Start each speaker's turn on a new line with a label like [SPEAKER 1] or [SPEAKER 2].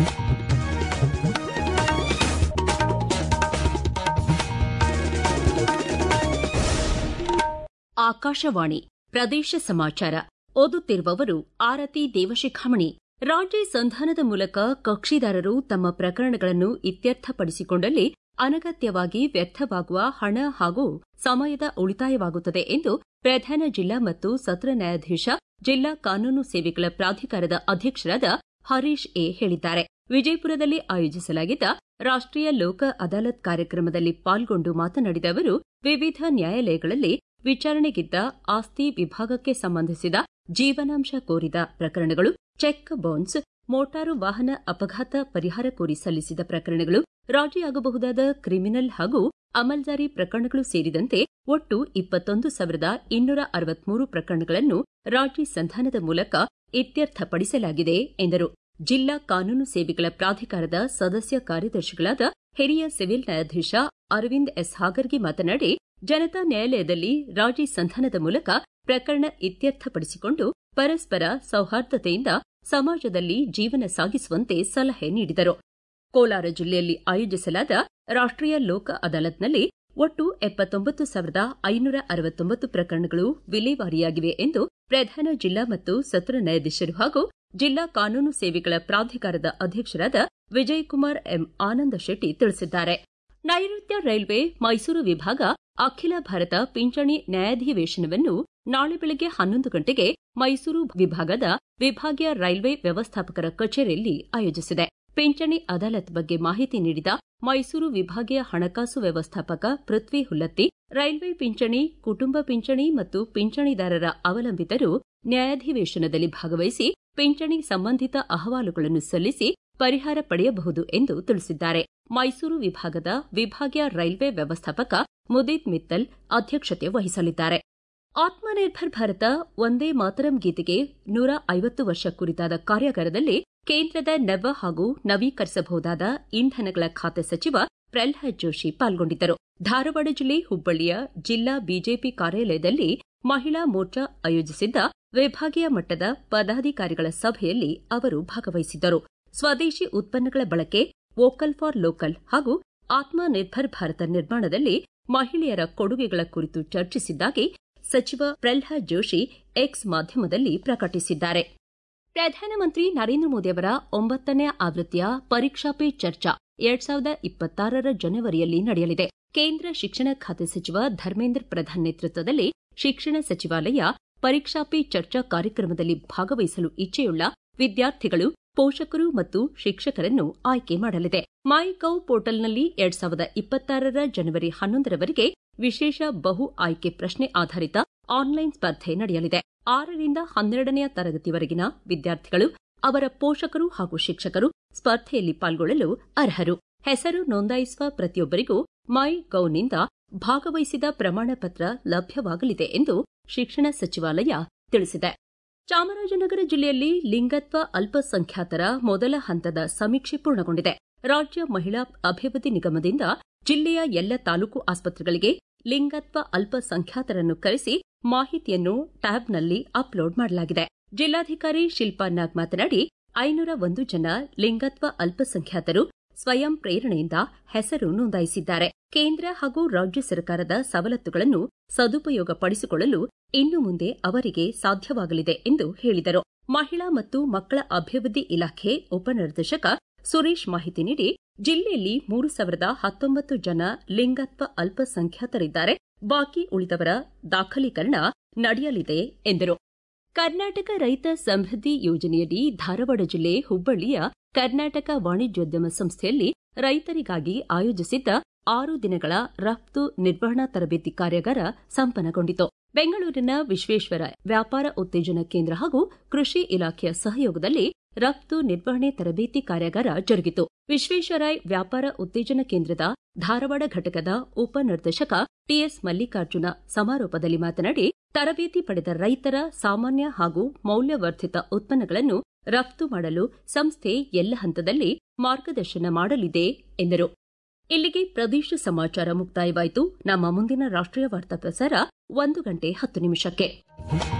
[SPEAKER 1] ಆಕಾಶವಾಣಿ ಪ್ರದೇಶ ಸಮಾಚಾರ ಓದುತ್ತಿರುವವರು ಆರತಿ ದೇವಶಿಖಾಮಣಿ ರಾಜ್ಯ ಸಂಧಾನದ ಮೂಲಕ ಕಕ್ಷಿದಾರರು ತಮ್ಮ ಪ್ರಕರಣಗಳನ್ನು ಇತ್ಯರ್ಥಪಡಿಸಿಕೊಂಡಲ್ಲಿ ಅನಗತ್ಯವಾಗಿ ವ್ಯರ್ಥವಾಗುವ ಹಣ ಹಾಗೂ ಸಮಯದ ಉಳಿತಾಯವಾಗುತ್ತದೆ ಎಂದು ಪ್ರಧಾನ ಜಿಲ್ಲಾ ಮತ್ತು ಸತ್ರ ನ್ಯಾಯಾಧೀಶ ಜಿಲ್ಲಾ ಕಾನೂನು ಸೇವೆಗಳ ಪ್ರಾಧಿಕಾರದ ಅಧ್ಯಕ್ಷರಾದ ಹರೀಶ್ ಎ ಹೇಳಿದ್ದಾರೆ ವಿಜಯಪುರದಲ್ಲಿ ಆಯೋಜಿಸಲಾಗಿದ್ದ ರಾಷ್ಟೀಯ ಲೋಕ ಅದಾಲತ್ ಕಾರ್ಯಕ್ರಮದಲ್ಲಿ ಪಾಲ್ಗೊಂಡು ಮಾತನಾಡಿದ ಅವರು ವಿವಿಧ ನ್ಯಾಯಾಲಯಗಳಲ್ಲಿ ವಿಚಾರಣೆಗಿದ್ದ ಆಸ್ತಿ ವಿಭಾಗಕ್ಕೆ ಸಂಬಂಧಿಸಿದ ಜೀವನಾಂಶ ಕೋರಿದ ಪ್ರಕರಣಗಳು ಚೆಕ್ ಬೌನ್ಸ್ ಮೋಟಾರು ವಾಹನ ಅಪಘಾತ ಪರಿಹಾರ ಕೋರಿ ಸಲ್ಲಿಸಿದ ಪ್ರಕರಣಗಳು ರಾಜಿಯಾಗಬಹುದಾದ ಕ್ರಿಮಿನಲ್ ಹಾಗೂ ಅಮಲ್ಜಾರಿ ಪ್ರಕರಣಗಳು ಸೇರಿದಂತೆ ಒಟ್ಟು ಇಪ್ಪತ್ತೊಂದು ಸಾವಿರದ ಇನ್ನೂರ ಅರವತ್ಮೂರು ಪ್ರಕರಣಗಳನ್ನು ರಾಜಿ ಸಂಧಾನದ ಮೂಲಕ ಇತ್ಯರ್ಥಪಡಿಸಲಾಗಿದೆ ಎಂದರು ಜಿಲ್ಲಾ ಕಾನೂನು ಸೇವೆಗಳ ಪ್ರಾಧಿಕಾರದ ಸದಸ್ಯ ಕಾರ್ಯದರ್ಶಿಗಳಾದ ಹಿರಿಯ ಸಿವಿಲ್ ನ್ಯಾಯಾಧೀಶ ಅರವಿಂದ್ ಎಸ್ ಹಾಗರ್ಗಿ ಮಾತನಾಡಿ ಜನತಾ ನ್ಯಾಯಾಲಯದಲ್ಲಿ ರಾಜಿ ಸಂಧಾನದ ಮೂಲಕ ಪ್ರಕರಣ ಇತ್ಯರ್ಥಪಡಿಸಿಕೊಂಡು ಪರಸ್ಪರ ಸೌಹಾರ್ದತೆಯಿಂದ ಸಮಾಜದಲ್ಲಿ ಜೀವನ ಸಾಗಿಸುವಂತೆ ಸಲಹೆ ನೀಡಿದರು ಕೋಲಾರ ಜಿಲ್ಲೆಯಲ್ಲಿ ಆಯೋಜಿಸಲಾದ ರಾಷ್ಟೀಯ ಲೋಕ ಅದಾಲತ್ನಲ್ಲಿ ಒಟ್ಟು ಎಪ್ಪತ್ತೊಂಬತ್ತು ಸಾವಿರದ ಐನೂರ ಅರವತ್ತೊಂಬತ್ತು ಪ್ರಕರಣಗಳು ವಿಲೇವಾರಿಯಾಗಿವೆ ಎಂದು ಪ್ರಧಾನ ಜಿಲ್ಲಾ ಮತ್ತು ಸತ್ರ ನ್ಯಾಯಾಧೀಶರು ಹಾಗೂ ಜಿಲ್ಲಾ ಕಾನೂನು ಸೇವೆಗಳ ಪ್ರಾಧಿಕಾರದ ಅಧ್ಯಕ್ಷರಾದ ವಿಜಯಕುಮಾರ್ ಎಂ ಆನಂದ ಶೆಟ್ಟಿ ತಿಳಿಸಿದ್ದಾರೆ ನೈಋತ್ಯ ರೈಲ್ವೆ ಮೈಸೂರು ವಿಭಾಗ ಅಖಿಲ ಭಾರತ ಪಿಂಚಣಿ ನ್ಯಾಯಾಧಿವೇಶನವನ್ನು ನಾಳೆ ಬೆಳಗ್ಗೆ ಹನ್ನೊಂದು ಗಂಟೆಗೆ ಮೈಸೂರು ವಿಭಾಗದ ವಿಭಾಗೀಯ ರೈಲ್ವೆ ವ್ಯವಸ್ಥಾಪಕರ ಕಚೇರಿಯಲ್ಲಿ ಆಯೋಜಿಸಿದೆ ಪಿಂಚಣಿ ಅದಾಲತ್ ಬಗ್ಗೆ ಮಾಹಿತಿ ನೀಡಿದ ಮೈಸೂರು ವಿಭಾಗೀಯ ಹಣಕಾಸು ವ್ಯವಸ್ಥಾಪಕ ಪೃಥ್ವಿ ಹುಲ್ಲತ್ತಿ ರೈಲ್ವೆ ಪಿಂಚಣಿ ಕುಟುಂಬ ಪಿಂಚಣಿ ಮತ್ತು ಪಿಂಚಣಿದಾರರ ಅವಲಂಬಿತರು ನ್ಯಾಯಾಧಿವೇಶನದಲ್ಲಿ ಭಾಗವಹಿಸಿ ಪಿಂಚಣಿ ಸಂಬಂಧಿತ ಅಹವಾಲುಗಳನ್ನು ಸಲ್ಲಿಸಿ ಪರಿಹಾರ ಪಡೆಯಬಹುದು ಎಂದು ತಿಳಿಸಿದ್ದಾರೆ ಮೈಸೂರು ವಿಭಾಗದ ವಿಭಾಗೀಯ ರೈಲ್ವೆ ವ್ಯವಸ್ಥಾಪಕ ಮುದೀತ್ ಮಿತ್ತಲ್ ಅಧ್ಯಕ್ಷತೆ ವಹಿಸಲಿದ್ದಾರೆ ಆತ್ಮನಿರ್ಭರ್ ಭಾರತ ಒಂದೇ ಮಾತರಂ ಗೀತೆಗೆ ನೂರ ಐವತ್ತು ವರ್ಷ ಕುರಿತಾದ ಕಾರ್ಯಾಗಾರದಲ್ಲಿ ಕೇಂದ್ರದ ನವ ಹಾಗೂ ನವೀಕರಿಸಬಹುದಾದ ಇಂಧನಗಳ ಖಾತೆ ಸಚಿವ ಪ್ರಲ್ಹಾದ್ ಜೋಶಿ ಪಾಲ್ಗೊಂಡಿದ್ದರು ಧಾರವಾಡ ಜಿಲ್ಲೆ ಹುಬ್ಬಳ್ಳಿಯ ಜಿಲ್ಲಾ ಬಿಜೆಪಿ ಕಾರ್ಯಾಲಯದಲ್ಲಿ ಮಹಿಳಾ ಮೋರ್ಚಾ ಆಯೋಜಿಸಿದ್ದ ವಿಭಾಗೀಯ ಮಟ್ಟದ ಪದಾಧಿಕಾರಿಗಳ ಸಭೆಯಲ್ಲಿ ಅವರು ಭಾಗವಹಿಸಿದ್ದರು ಸ್ವದೇಶಿ ಉತ್ಪನ್ನಗಳ ಬಳಕೆ ವೋಕಲ್ ಫಾರ್ ಲೋಕಲ್ ಹಾಗೂ ಆತ್ಮನಿರ್ಭರ್ ಭಾರತ ನಿರ್ಮಾಣದಲ್ಲಿ ಮಹಿಳೆಯರ ಕೊಡುಗೆಗಳ ಕುರಿತು ಚರ್ಚಿಸಿದ್ದಾಗಿ ಸಚಿವ ಪ್ರಲ್ಹಾದ್ ಜೋಶಿ ಎಕ್ಸ್ ಮಾಧ್ಯಮದಲ್ಲಿ ಪ್ರಕಟಿಸಿದ್ದಾರೆ ಪ್ರಧಾನಮಂತ್ರಿ ನರೇಂದ್ರ ಮೋದಿ ಅವರ ಒಂಬತ್ತನೇ ಆವೃತ್ತಿಯ ಪರೀಕ್ಷಾ ಪೇ ಚರ್ಚಾ ಎರಡ್ ಸಾವಿರದ ಇಪ್ಪತ್ತಾರರ ಜನವರಿಯಲ್ಲಿ ನಡೆಯಲಿದೆ ಕೇಂದ್ರ ಶಿಕ್ಷಣ ಖಾತೆ ಸಚಿವ ಧರ್ಮೇಂದ್ರ ಪ್ರಧಾನ್ ನೇತೃತ್ವದಲ್ಲಿ ಶಿಕ್ಷಣ ಸಚಿವಾಲಯ ಪರೀಕ್ಷಾ ಪೇ ಚರ್ಚಾ ಕಾರ್ಯಕ್ರಮದಲ್ಲಿ ಭಾಗವಹಿಸಲು ಇಚ್ಛೆಯುಳ್ಳ ವಿದ್ಯಾರ್ಥಿಗಳು ಪೋಷಕರು ಮತ್ತು ಶಿಕ್ಷಕರನ್ನು ಆಯ್ಕೆ ಮಾಡಲಿದೆ ಮೈ ಗೌ ಪೋರ್ಟಲ್ನಲ್ಲಿ ಎರಡ್ ಸಾವಿರದ ಇಪ್ಪತ್ತಾರರ ಜನವರಿ ಹನ್ನೊಂದರವರೆಗೆ ವಿಶೇಷ ಬಹು ಆಯ್ಕೆ ಪ್ರಶ್ನೆ ಆಧಾರಿತ ಆನ್ಲೈನ್ ಸ್ಪರ್ಧೆ ನಡೆಯಲಿದೆ ಆರರಿಂದ ಹನ್ನೆರಡನೆಯ ತರಗತಿವರೆಗಿನ ವಿದ್ಯಾರ್ಥಿಗಳು ಅವರ ಪೋಷಕರು ಹಾಗೂ ಶಿಕ್ಷಕರು ಸ್ಪರ್ಧೆಯಲ್ಲಿ ಪಾಲ್ಗೊಳ್ಳಲು ಅರ್ಹರು ಹೆಸರು ನೋಂದಾಯಿಸುವ ಪ್ರತಿಯೊಬ್ಬರಿಗೂ ಮೈ ಗೌನಿಂದ ಭಾಗವಹಿಸಿದ ಪ್ರಮಾಣ ಪತ್ರ ಲಭ್ಯವಾಗಲಿದೆ ಎಂದು ಶಿಕ್ಷಣ ಸಚಿವಾಲಯ ತಿಳಿಸಿದೆ ಚಾಮರಾಜನಗರ ಜಿಲ್ಲೆಯಲ್ಲಿ ಲಿಂಗತ್ವ ಅಲ್ಪಸಂಖ್ಯಾತರ ಮೊದಲ ಹಂತದ ಸಮೀಕ್ಷೆ ಪೂರ್ಣಗೊಂಡಿದೆ ರಾಜ್ಯ ಮಹಿಳಾ ಅಭಿವೃದ್ಧಿ ನಿಗಮದಿಂದ ಜಿಲ್ಲೆಯ ಎಲ್ಲ ತಾಲೂಕು ಆಸ್ಪತ್ರೆಗಳಿಗೆ ಲಿಂಗತ್ವ ಅಲ್ಪಸಂಖ್ಯಾತರನ್ನು ಕರೆಸಿ ಮಾಹಿತಿಯನ್ನು ಟ್ಯಾಬ್ನಲ್ಲಿ ಅಪ್ಲೋಡ್ ಮಾಡಲಾಗಿದೆ ಜಿಲ್ಲಾಧಿಕಾರಿ ಶಿಲ್ಪಾ ನಾಗ್ ಮಾತನಾಡಿ ಐನೂರ ಒಂದು ಜನ ಲಿಂಗತ್ವ ಅಲ್ಪಸಂಖ್ಯಾತರು ಸ್ವಯಂ ಪ್ರೇರಣೆಯಿಂದ ಹೆಸರು ನೋಂದಾಯಿಸಿದ್ದಾರೆ ಕೇಂದ್ರ ಹಾಗೂ ರಾಜ್ಯ ಸರ್ಕಾರದ ಸವಲತ್ತುಗಳನ್ನು ಸದುಪಯೋಗಪಡಿಸಿಕೊಳ್ಳಲು ಇನ್ನು ಮುಂದೆ ಅವರಿಗೆ ಸಾಧ್ಯವಾಗಲಿದೆ ಎಂದು ಹೇಳಿದರು ಮಹಿಳಾ ಮತ್ತು ಮಕ್ಕಳ ಅಭಿವೃದ್ಧಿ ಇಲಾಖೆ ಉಪನಿರ್ದೇಶಕ ಸುರೇಶ್ ಮಾಹಿತಿ ನೀಡಿ ಜಿಲ್ಲೆಯಲ್ಲಿ ಮೂರು ಸಾವಿರದ ಹತ್ತೊಂಬತ್ತು ಜನ ಲಿಂಗತ್ವ ಅಲ್ಪಸಂಖ್ಯಾತರಿದ್ದಾರೆ ಬಾಕಿ ಉಳಿದವರ ದಾಖಲೀಕರಣ ನಡೆಯಲಿದೆ ಎಂದರು ಕರ್ನಾಟಕ ರೈತ ಸಮೃದ್ಧಿ ಯೋಜನೆಯಡಿ ಧಾರವಾಡ ಜಿಲ್ಲೆ ಹುಬ್ಬಳ್ಳಿಯ ಕರ್ನಾಟಕ ವಾಣಿಜ್ಯೋದ್ಯಮ ಸಂಸ್ಥೆಯಲ್ಲಿ ರೈತರಿಗಾಗಿ ಆಯೋಜಿಸಿದ್ದ ಆರು ದಿನಗಳ ರಫ್ತು ನಿರ್ವಹಣಾ ತರಬೇತಿ ಕಾರ್ಯಾಗಾರ ಸಂಪನ್ನಗೊಂಡಿತು ಬೆಂಗಳೂರಿನ ವಿಶ್ವೇಶ್ವರ ವ್ಯಾಪಾರ ಉತ್ತೇಜನ ಕೇಂದ್ರ ಹಾಗೂ ಕೃಷಿ ಇಲಾಖೆಯ ಸಹಯೋಗದಲ್ಲಿ ರಫ್ತು ನಿರ್ವಹಣೆ ತರಬೇತಿ ಕಾರ್ಯಾಗಾರ ಜರುಗಿತು ವಿಶ್ವೇಶ್ವರಾಯ್ ವ್ಯಾಪಾರ ಉತ್ತೇಜನ ಕೇಂದ್ರದ ಧಾರವಾಡ ಘಟಕದ ಉಪನಿರ್ದೇಶಕ ಟಿಎಸ್ ಮಲ್ಲಿಕಾರ್ಜುನ ಸಮಾರೋಪದಲ್ಲಿ ಮಾತನಾಡಿ ತರಬೇತಿ ಪಡೆದ ರೈತರ ಸಾಮಾನ್ಯ ಹಾಗೂ ಮೌಲ್ಯವರ್ಧಿತ ಉತ್ಪನ್ನಗಳನ್ನು ರಫ್ತು ಮಾಡಲು ಸಂಸ್ಥೆ ಎಲ್ಲ ಹಂತದಲ್ಲಿ ಮಾರ್ಗದರ್ಶನ ಮಾಡಲಿದೆ ಎಂದರು ಇಲ್ಲಿಗೆ ಪ್ರದೇಶ ಸಮಾಚಾರ ಮುಕ್ತಾಯವಾಯಿತು ನಮ್ಮ ಮುಂದಿನ ರಾಷ್ಟ್ರೀಯ ವಾರ್ತಾ ಪ್ರಸಾರ ಒಂದು ಗಂಟೆ ಹತ್ತು ನಿಮಿಷಕ್ಕೆ